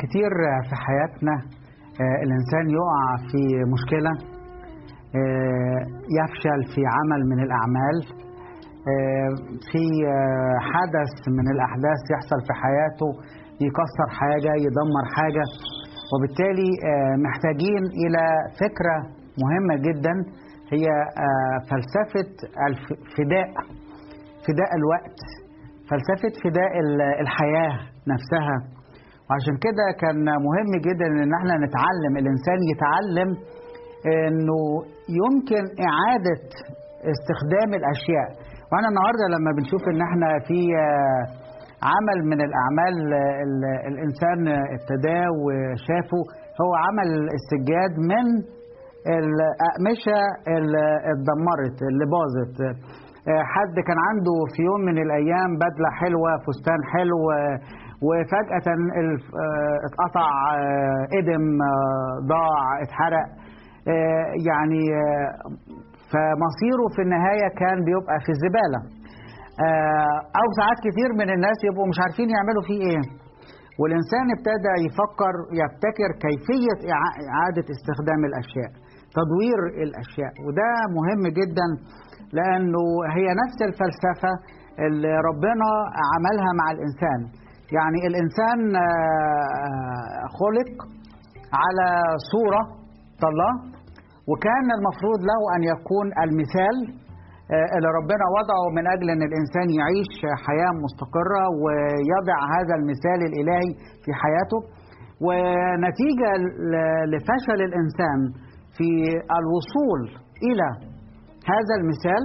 كتير في حياتنا آه، الإنسان يقع في مشكلة آه، يفشل في عمل من الأعمال آه، في آه، حدث من الأحداث يحصل في حياته يكسر حاجة يدمر حاجة وبالتالي آه، محتاجين إلى فكرة مهمة جدا هي آه، فلسفة الفداء فداء الوقت فلسفة فداء ال- الحياة نفسها وعشان كده كان مهم جدا ان احنا نتعلم الانسان يتعلم انه يمكن اعادة استخدام الاشياء وانا النهارده لما بنشوف ان احنا في آه، عمل من الاعمال آه، ال- الانسان ابتداه وشافه هو عمل السجاد من الأقمشة اللي اتدمرت اللي باظت آه، حد كان عنده في يوم من الأيام بدلة حلوة فستان حلو آه، وفجأة الف- آه، اتقطع آه، ادم آه، ضاع اتحرق آه، يعني آه، فمصيره في النهاية كان بيبقى في الزبالة آه، أو ساعات كتير من الناس يبقوا مش عارفين يعملوا فيه إيه والإنسان ابتدى يفكر يبتكر كيفية إعا- إعادة استخدام الأشياء تدوير الأشياء وده مهم جدا لأنه هي نفس الفلسفة اللي ربنا عملها مع الإنسان يعني الإنسان آه، خلق على صورة الله وكان المفروض له أن يكون المثال آه، اللي ربنا وضعه من أجل أن الإنسان يعيش حياة مستقرة ويضع هذا المثال الإلهي في حياته ونتيجة ل- لفشل الإنسان في الوصول إلى هذا المثال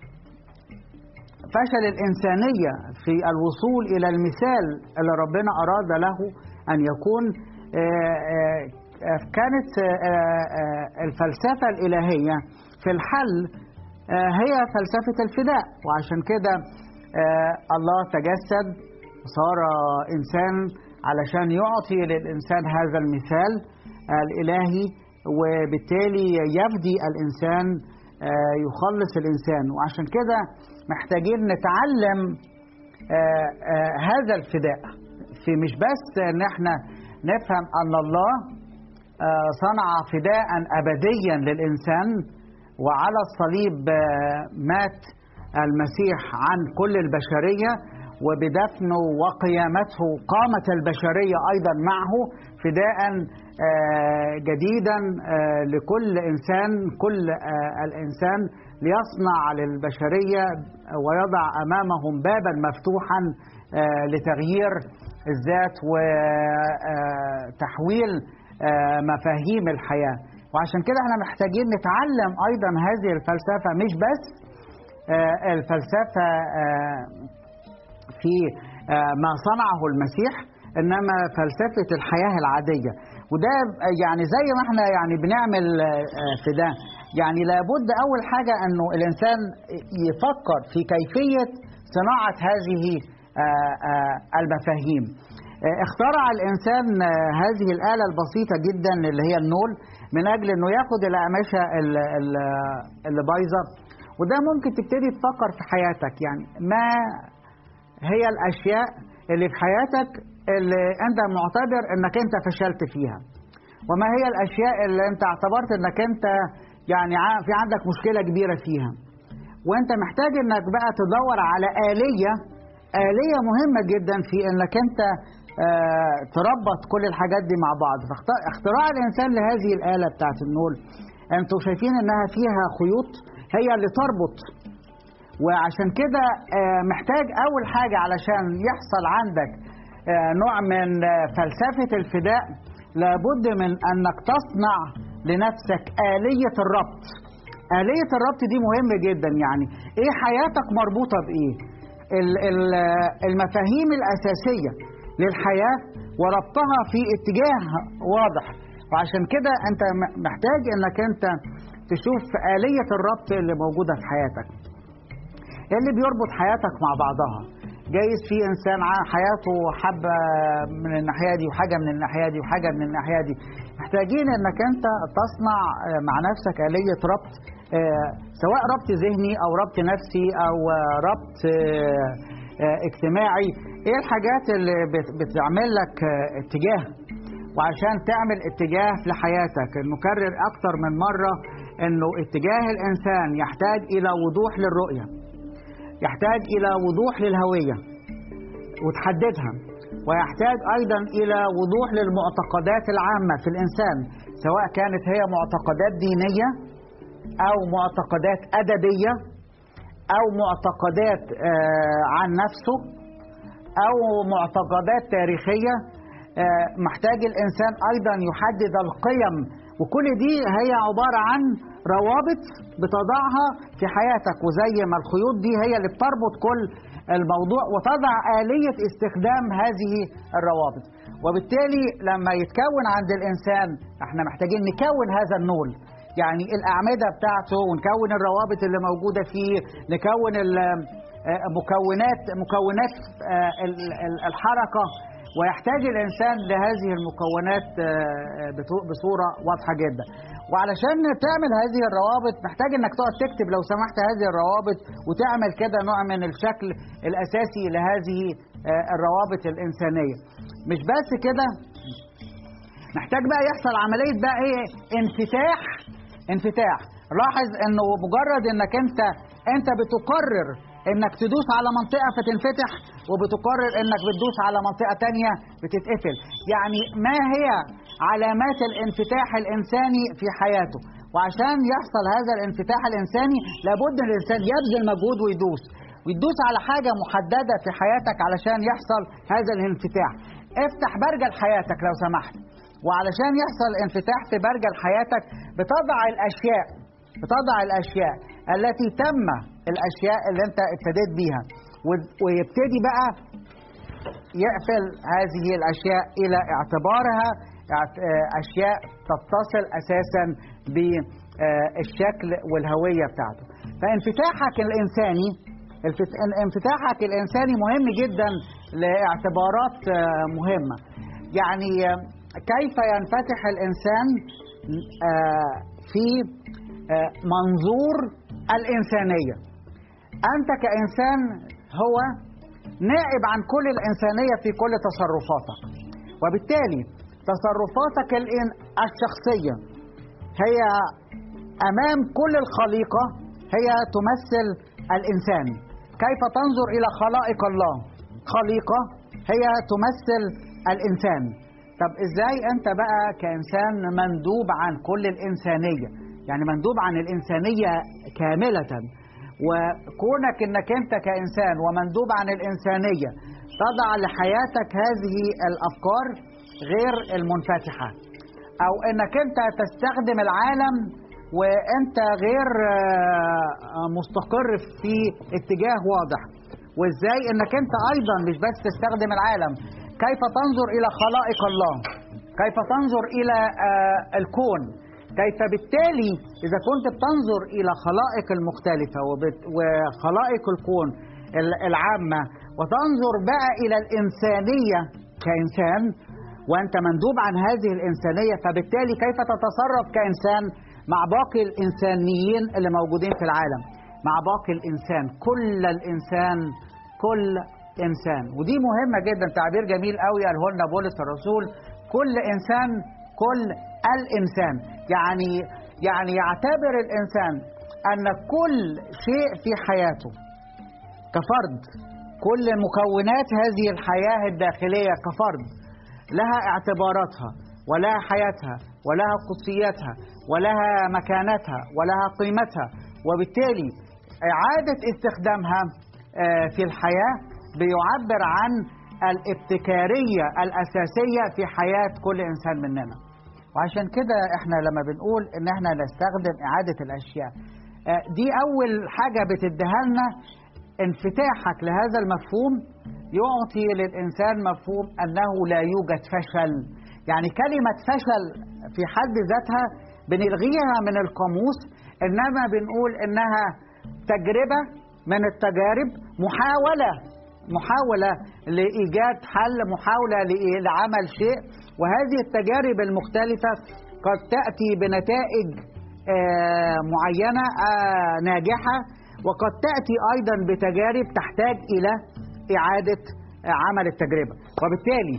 فشل الإنسانية في الوصول إلى المثال اللي ربنا أراد له أن يكون آه، آه، آه، كانت آه، آه، الفلسفة الإلهية في الحل آه، هي فلسفة الفداء وعشان كده آه، الله تجسد صار إنسان علشان يعطي للإنسان هذا المثال الإلهي وبالتالي يفدي الإنسان آه، يخلص الإنسان وعشان كده محتاجين نتعلم آه، آه، هذا الفداء في مش بس ان احنا نفهم ان الله آه، صنع فداء ابديا للانسان وعلى الصليب آه، مات المسيح عن كل البشريه وبدفنه وقيامته قامت البشريه ايضا معه فداء آه، جديدا آه، لكل انسان كل آه، الانسان ليصنع للبشريه ويضع امامهم بابا مفتوحا آه، لتغيير الذات وتحويل مفاهيم الحياه وعشان كده احنا محتاجين نتعلم ايضا هذه الفلسفه مش بس آه، الفلسفه آه، في آه، ما صنعه المسيح انما فلسفه الحياه العاديه وده يعني زي ما احنا يعني بنعمل آه، في ده يعني لابد اول حاجه انه الانسان يفكر في كيفيه صناعه هذه آه، آه، المفاهيم آه، اخترع الانسان آه، هذه الاله البسيطه جدا اللي هي النول من اجل انه ياخد الاقمشه ال- ال- اللي بايظه وده ممكن تبتدي تفكر في حياتك يعني ما هي الاشياء اللي في حياتك اللي انت معتبر انك انت فشلت فيها وما هي الاشياء اللي انت اعتبرت انك انت يعني ع- في عندك مشكله كبيره فيها وانت محتاج انك بقى تدور على آلية آلية مهمة جدا في انك انت آه، تربط كل الحاجات دي مع بعض فاختراع الانسان لهذه الآلة بتاعت النول انتوا شايفين انها فيها خيوط هي اللي تربط وعشان كده آه، محتاج اول حاجة علشان يحصل عندك آه، نوع من آه، فلسفة الفداء لابد من انك تصنع لنفسك آلية الربط آلية الربط دي مهمة جدا يعني ايه حياتك مربوطة بايه ال- ال- المفاهيم الأساسية للحياة وربطها في اتجاه واضح وعشان كده انت م- محتاج انك انت تشوف آلية الربط اللي موجودة في حياتك ايه اللي بيربط حياتك مع بعضها جايز في انسان ع- حياته حبه من الناحيه دي وحاجه من الناحيه دي وحاجه من الناحيه دي محتاجين انك انت تصنع آه، مع نفسك آلية ربط آه، سواء ربط ذهني او ربط نفسي او آه، ربط آه، آه، اجتماعي ايه الحاجات اللي بت- بتعمل لك آه، اتجاه وعشان تعمل اتجاه لحياتك نكرر أكثر من مرة أنه اتجاه الإنسان يحتاج إلى وضوح للرؤية يحتاج إلى وضوح للهوية وتحددها ويحتاج أيضا إلى وضوح للمعتقدات العامة في الإنسان سواء كانت هي معتقدات دينية أو معتقدات أدبية أو معتقدات عن نفسه أو معتقدات تاريخية محتاج الإنسان أيضا يحدد القيم وكل دي هي عبارة عن روابط بتضعها في حياتك وزي ما الخيوط دي هي اللي بتربط كل الموضوع وتضع آلية استخدام هذه الروابط وبالتالي لما يتكون عند الإنسان احنا محتاجين نكون هذا النول يعني الأعمدة بتاعته ونكون الروابط اللي موجودة فيه نكون مكونات مكونات الحركة ويحتاج الإنسان لهذه المكونات بصورة واضحة جدا وعلشان تعمل هذه الروابط محتاج انك تقعد تكتب لو سمحت هذه الروابط وتعمل كده نوع من الشكل الأساسي لهذه الروابط الإنسانية مش بس كده محتاج بقى يحصل عملية بقى ايه انفتاح انفتاح لاحظ انه مجرد انك انت انت بتقرر انك تدوس على منطقة فتنفتح وبتقرر انك بتدوس على منطقة تانية بتتقفل يعني ما هي علامات الانفتاح الانساني في حياته وعشان يحصل هذا الانفتاح الانساني لابد ان الانسان يبذل مجهود ويدوس ويدوس على حاجة محددة في حياتك علشان يحصل هذا الانفتاح افتح برجل حياتك لو سمحت وعلشان يحصل انفتاح في برجل حياتك بتضع الاشياء بتضع الاشياء التي تم الاشياء اللي انت ابتديت بيها ويبتدي بقى يقفل هذه الاشياء الى اعتبارها اشياء تتصل اساسا بالشكل والهويه بتاعته فانفتاحك الانساني انفتاحك الانساني مهم جدا لاعتبارات مهمه يعني كيف ينفتح الانسان في منظور الانسانيه انت كانسان هو نائب عن كل الانسانيه في كل تصرفاتك وبالتالي تصرفاتك الشخصيه هي امام كل الخليقه هي تمثل الانسان كيف تنظر الى خلائق الله خليقه هي تمثل الانسان طب ازاي انت بقى كانسان مندوب عن كل الانسانيه يعني مندوب عن الانسانيه كامله وكونك انك انت كانسان ومندوب عن الانسانيه تضع لحياتك هذه الافكار غير المنفتحه او انك انت تستخدم العالم وانت غير مستقر في اتجاه واضح وازاي انك انت ايضا مش بس تستخدم العالم كيف تنظر الى خلائق الله كيف تنظر الى الكون كيف بالتالي اذا كنت بتنظر الى خلائق المختلفه وخلائق الكون العامه وتنظر بقى الى الانسانيه كانسان وانت مندوب عن هذه الانسانيه فبالتالي كيف تتصرف كانسان مع باقي الانسانيين اللي موجودين في العالم مع باقي الانسان كل الانسان كل انسان ودي مهمه جدا تعبير جميل قوي قاله لنا بولس الرسول كل انسان كل الانسان يعني يعني يعتبر الانسان ان كل شيء في حياته كفرد كل مكونات هذه الحياه الداخليه كفرد لها اعتباراتها ولها حياتها ولها قدسيتها ولها مكانتها ولها قيمتها وبالتالي اعاده استخدامها في الحياه بيعبر عن الابتكاريه الاساسيه في حياه كل انسان مننا وعشان كده احنا لما بنقول ان احنا نستخدم اعاده الاشياء دي اول حاجه بتديها لنا انفتاحك لهذا المفهوم يعطي للانسان مفهوم انه لا يوجد فشل يعني كلمه فشل في حد ذاتها بنلغيها من القاموس انما بنقول انها تجربه من التجارب محاوله محاوله لايجاد حل محاوله لعمل شيء وهذه التجارب المختلفه قد تاتي بنتائج معينه ناجحه وقد تاتي ايضا بتجارب تحتاج الى اعاده عمل التجربه وبالتالي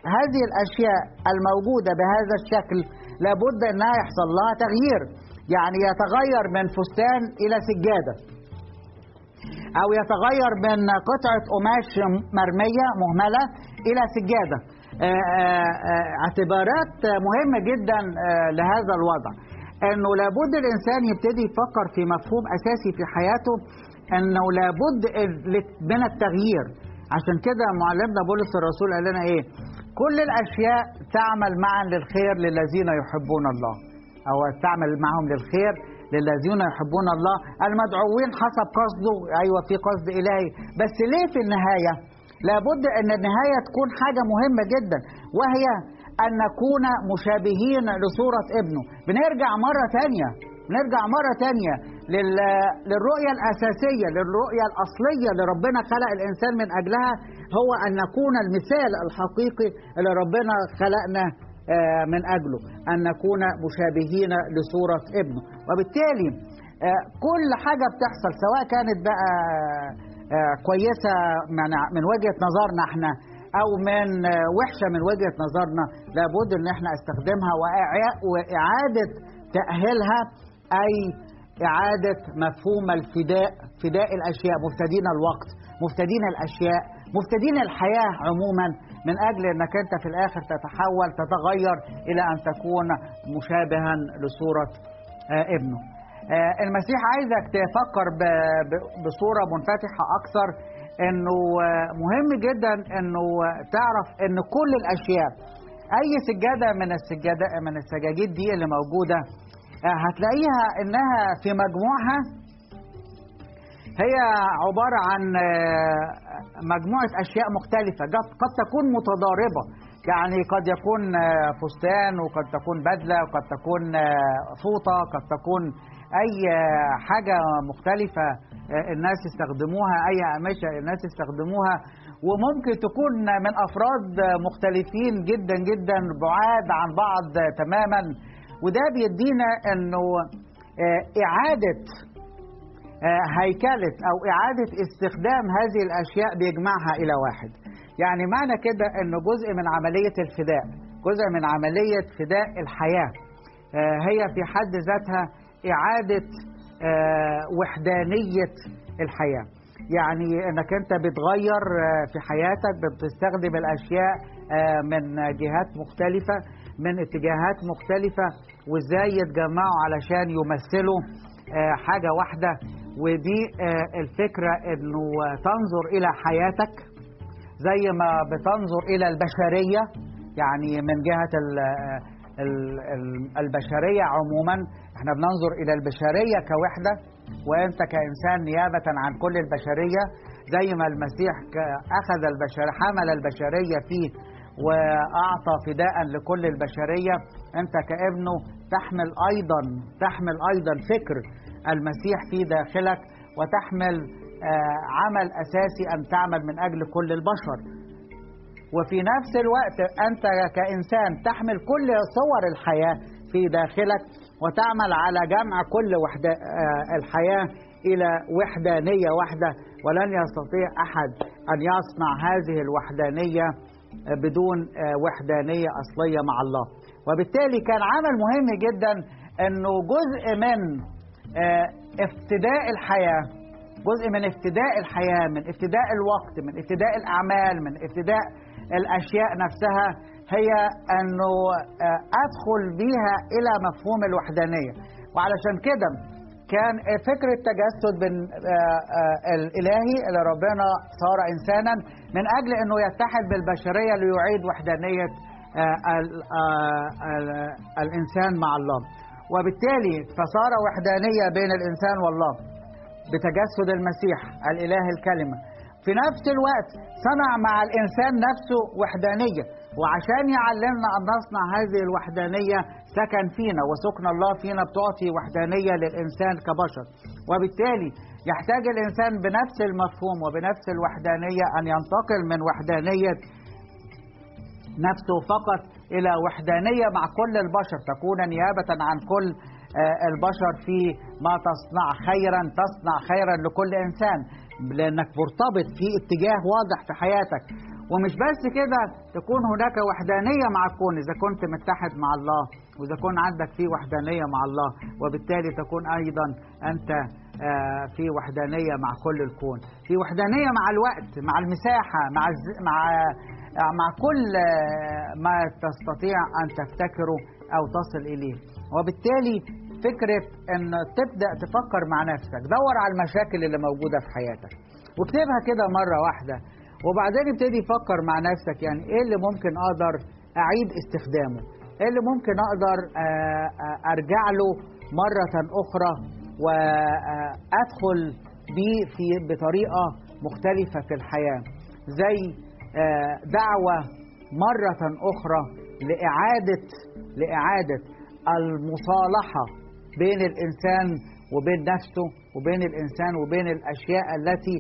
هذه الاشياء الموجوده بهذا الشكل لابد انها يحصل لها تغيير يعني يتغير من فستان الى سجاده او يتغير من قطعه قماش مرميه مهمله الى سجاده اعتبارات مهمه جدا لهذا الوضع انه لابد الانسان يبتدي يفكر في مفهوم اساسي في حياته انه لابد من التغيير عشان كده معلمنا بولس الرسول قال لنا ايه كل الاشياء تعمل معا للخير للذين يحبون الله او تعمل معهم للخير للذين يحبون الله المدعوين حسب قصده ايوه في قصد الهي بس ليه في النهايه لابد ان النهايه تكون حاجه مهمه جدا وهي ان نكون مشابهين لصوره ابنه بنرجع مره ثانيه نرجع مرة تانية للرؤية الأساسية للرؤية الأصلية اللي ربنا خلق الإنسان من أجلها هو أن نكون المثال الحقيقي اللي ربنا خلقنا من أجله أن نكون مشابهين لصورة ابنه وبالتالي كل حاجة بتحصل سواء كانت بقى كويسة من وجهة نظرنا احنا أو من وحشة من وجهة نظرنا لابد أن احنا استخدمها وإعادة تأهيلها أي إعادة مفهوم الفداء فداء الأشياء مفتدين الوقت مفتدين الأشياء مفتدين الحياة عموما من أجل أنك أنت في الآخر تتحول تتغير إلى أن تكون مشابها لصورة ابنه المسيح عايزك تفكر بصورة منفتحة أكثر أنه مهم جدا أنه تعرف أن كل الأشياء أي سجادة من السجادة من السجاجيد دي اللي موجودة هتلاقيها انها في مجموعها هي عبارة عن مجموعة أشياء مختلفة قد تكون متضاربة يعني قد يكون فستان وقد تكون بدلة وقد تكون فوطة قد تكون أي حاجة مختلفة الناس يستخدموها أي أقمشة الناس يستخدموها وممكن تكون من أفراد مختلفين جدا جدا بعاد عن بعض تماما وده بيدينا انه اعاده هيكله او اعاده استخدام هذه الاشياء بيجمعها الى واحد يعني معنى كده انه جزء من عمليه الفداء جزء من عمليه فداء الحياه هي في حد ذاتها اعاده وحدانيه الحياه يعني انك انت بتغير في حياتك بتستخدم الاشياء من جهات مختلفه من اتجاهات مختلفة وازاي يتجمعوا علشان يمثلوا حاجة واحدة ودي الفكرة انه تنظر الى حياتك زي ما بتنظر الى البشرية يعني من جهة البشرية عموما احنا بننظر الى البشرية كوحدة وانت كإنسان نيابة عن كل البشرية زي ما المسيح أخذ البشر حمل البشرية فيه واعطى فداء لكل البشريه انت كابنه تحمل ايضا تحمل ايضا فكر المسيح في داخلك وتحمل عمل اساسي ان تعمل من اجل كل البشر وفي نفس الوقت انت كانسان تحمل كل صور الحياه في داخلك وتعمل على جمع كل وحدة الحياه الى وحدانيه واحده ولن يستطيع احد ان يصنع هذه الوحدانيه بدون وحدانية أصلية مع الله وبالتالي كان عمل مهم جدا أنه جزء من افتداء الحياة جزء من افتداء الحياة من افتداء الوقت من افتداء الأعمال من افتداء الأشياء نفسها هي أنه أدخل بها إلى مفهوم الوحدانية وعلشان كده كان فكر التجسد الإلهي اللي ربنا صار إنسانا من أجل أنه يتحد بالبشرية ليعيد وحدانية الإنسان مع الله وبالتالي فصار وحدانية بين الإنسان والله بتجسد المسيح الإله الكلمة في نفس الوقت صنع مع الإنسان نفسه وحدانية وعشان يعلمنا أن نصنع هذه الوحدانية سكن فينا وسكن الله فينا بتعطي وحدانية للإنسان كبشر وبالتالي يحتاج الإنسان بنفس المفهوم وبنفس الوحدانية أن ينتقل من وحدانية نفسه فقط إلى وحدانية مع كل البشر تكون نيابة عن كل البشر في ما تصنع خيرا تصنع خيرا لكل إنسان لأنك مرتبط في اتجاه واضح في حياتك ومش بس كده تكون هناك وحدانية مع الكون إذا كنت متحد مع الله وإذا كان عندك في وحدانية مع الله وبالتالي تكون أيضا أنت في وحدانية مع كل الكون في وحدانية مع الوقت مع المساحة مع الز... مع مع كل ما تستطيع أن تفتكره أو تصل إليه وبالتالي فكرة أن تبدأ تفكر مع نفسك دور على المشاكل اللي موجودة في حياتك واكتبها كده مرة واحدة وبعدين ابتدي فكر مع نفسك يعني ايه اللي ممكن اقدر اعيد استخدامه ايه اللي ممكن اقدر ارجع له مرة اخرى وادخل بيه في بطريقة مختلفة في الحياة زي دعوة مرة اخرى لإعادة لإعادة المصالحة بين الإنسان وبين نفسه وبين الإنسان وبين الأشياء التي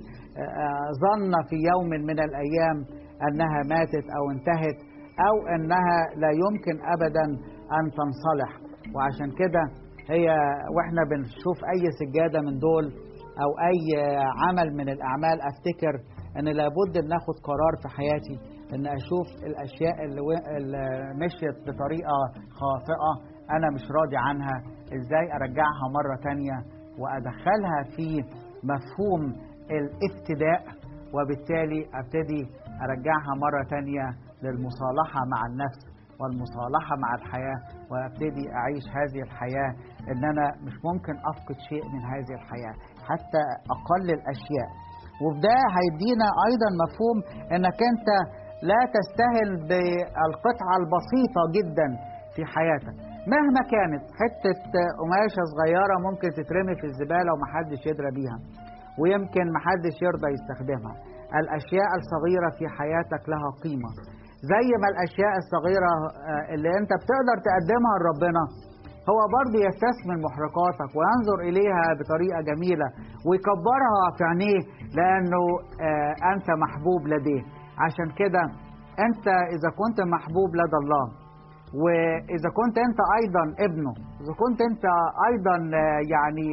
ظن في يوم من الأيام أنها ماتت أو انتهت أو أنها لا يمكن أبدا أن تنصلح وعشان كده هي وإحنا بنشوف أي سجادة من دول أو أي عمل من الأعمال أفتكر أن لابد أن ناخد قرار في حياتي أن أشوف الأشياء اللي, اللي مشيت بطريقة خاطئة أنا مش راضي عنها إزاي أرجعها مرة تانية وأدخلها في مفهوم الافتداء وبالتالي ابتدي ارجعها مره تانية للمصالحه مع النفس والمصالحه مع الحياه وابتدي اعيش هذه الحياه ان انا مش ممكن افقد شيء من هذه الحياه حتى اقل الاشياء وده هيدينا ايضا مفهوم انك انت لا تستهل بالقطعه البسيطه جدا في حياتك مهما كانت حته قماشه صغيره ممكن تترمي في الزباله ومحدش يدرى بيها ويمكن محدش يرضى يستخدمها الأشياء الصغيرة في حياتك لها قيمة زي ما الأشياء الصغيرة اللي أنت بتقدر تقدمها لربنا هو برضه يستثمن محرقاتك وينظر إليها بطريقة جميلة ويكبرها في عينيه لأنه أنت محبوب لديه عشان كده أنت إذا كنت محبوب لدى الله وإذا كنت أنت أيضا ابنه إذا كنت أنت أيضا يعني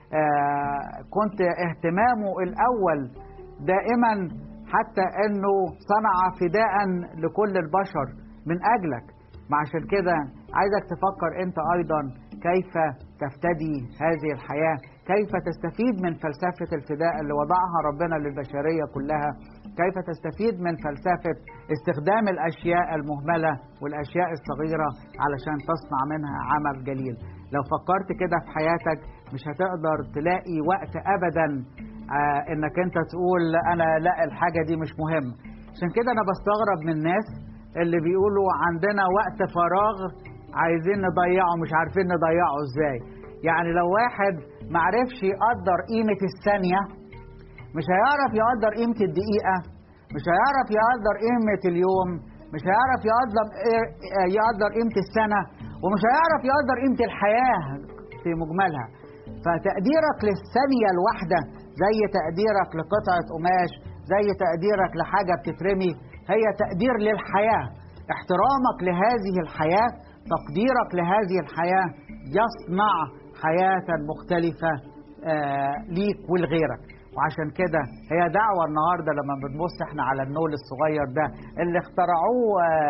آه كنت اهتمامه الاول دائما حتى انه صنع فداء لكل البشر من اجلك ما عشان كده عايزك تفكر انت ايضا كيف تفتدي هذه الحياه كيف تستفيد من فلسفه الفداء اللي وضعها ربنا للبشريه كلها كيف تستفيد من فلسفه استخدام الاشياء المهمله والاشياء الصغيره علشان تصنع منها عمل جليل لو فكرت كده في حياتك مش هتقدر تلاقي وقت ابدا آه انك انت تقول انا لا الحاجه دي مش مهم عشان كده انا بستغرب من الناس اللي بيقولوا عندنا وقت فراغ عايزين نضيعه مش عارفين نضيعه ازاي يعني لو واحد معرفش يقدر قيمه الثانيه مش هيعرف يقدر قيمه الدقيقه مش هيعرف يقدر قيمه اليوم مش هيعرف يقدر يقدر قيمه السنه ومش هيعرف يقدر قيمه الحياه في مجملها فتقديرك للثانية الواحدة زي تقديرك لقطعة قماش زي تقديرك لحاجة بتترمي هي تقدير للحياة احترامك لهذه الحياة تقديرك لهذه الحياة يصنع حياة مختلفة آه ليك ولغيرك وعشان كده هي دعوة النهاردة لما بنبص احنا على النول الصغير ده اللي اخترعوه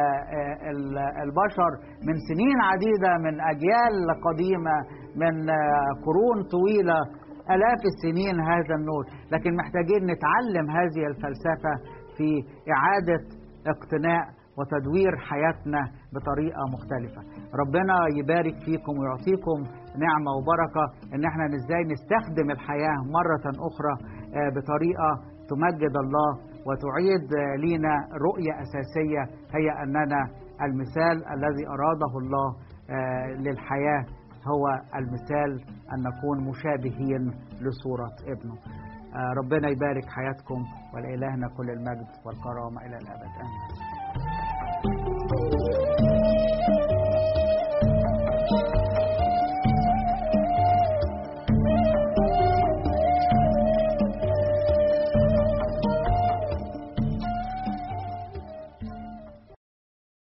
البشر من سنين عديدة من أجيال قديمة من قرون طويلة آلاف السنين هذا النور لكن محتاجين نتعلم هذه الفلسفة في إعادة اقتناء وتدوير حياتنا بطريقة مختلفة ربنا يبارك فيكم ويعطيكم نعمة وبركة ان احنا ازاي نستخدم الحياة مرة اخرى بطريقة تمجد الله وتعيد لينا رؤية أساسية هي أننا المثال الذي أراده الله للحياة هو المثال أن نكون مشابهين لصورة ابنه ربنا يبارك حياتكم ولإلهنا كل المجد والكرامة إلى الأبد آمين